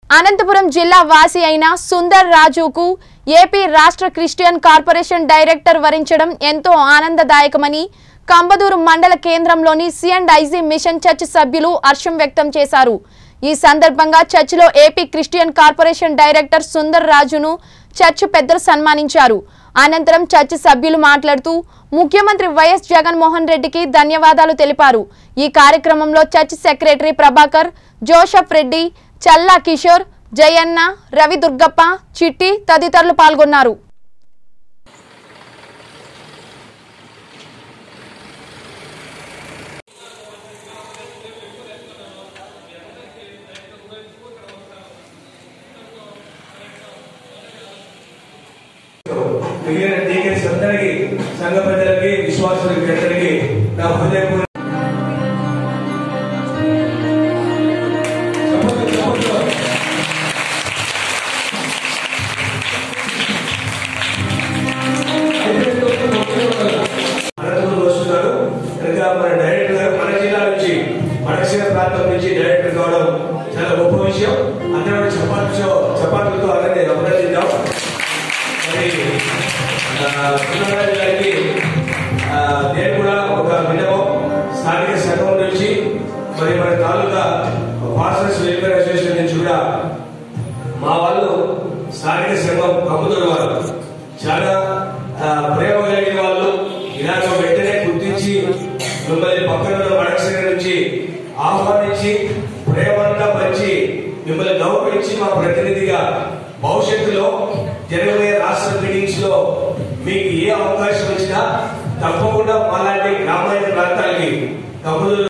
అనంతపురం జిల్లా వాసి అయిన సుందర్ రాజుకు ఏపీ రాష్ట్ర క్రిస్టియన్ కార్పొరేషన్ డైరెక్టర్ వరించడం ఎంతో ఆనందదాయకమని కంబదూరు మండల కేంద్రంలోని సిఎండ్ఐజీ మిషన్ చర్చ్ సభ్యులు హర్షం వ్యక్తం చేశారు ఈ సందర్భంగా చర్చిలో AP Christian corporation director Sundar రాజును చర్చ్ పెద్దలు సన్మానించారు అనంతరం చర్చ్ సభ్యులు మాట్లాడుతూ ముఖ్యమంత్రి వైఎస్ జగన్మోహన్ రెడ్డికి ధన్యవాదాలు తెలిపారు ఈ కార్యక్రమంలో church secretary Prabhakar Joseph Reddy Challa Kishore Jayanna Ravi Durgappa Chitti తదితరులు పాల్గొన్నారు మిగిలిన టీకెట్స్ అందరికీ సంఘ ప్రజలకి విశ్వాసులకి అందరికీ నా హృదయపూర్వక చెప్పండి, చెప్పండి. అనంతపురం వస్తున్నారు ఇంకా మన డైరెక్టర్ గారు మన జిల్లా నుంచి మనసిన ప్రాంతం నుంచి డైరెక్టర్ కావడం చాలా గొప్ప విషయం అందరం చపాతీతో చపాతీలతో అలాగే అభినందిద్దాం మరి ఆ, సుందరరాజు గారికి ఆ, నేను కూడా ఒక విన్నపం స్థానిక సంఘం నుంచి మరి మన తాలూకా పాస్టర్స్ వెల్ఫేర్ అసోసియేషన్ నుంచి కూడా మా వాళ్ళు స్థానిక సంఘం కమ్ముతున్న వారు చాలా ఆ, ప్రేమ కలిగిన వాళ్ళు ఇలాగ వెంటనే గుర్తించి మిమ్మల్ని పక్కన ఉన్న మడకసేన నుంచి ఆహ్వానించి ప్రేమంతా పంచి మిమ్మల్ని గౌరవించి మా ప్రతినిధిగా భవిష్యత్తులో జరగబోయే రాష్ట్ర మీటింగ్స్ లో మీకు ఏ అవకాశం వచ్చినా తప్పకుండా మాలాంటి గ్రామీణ ప్రాంతాలకి కమ్ముదూరు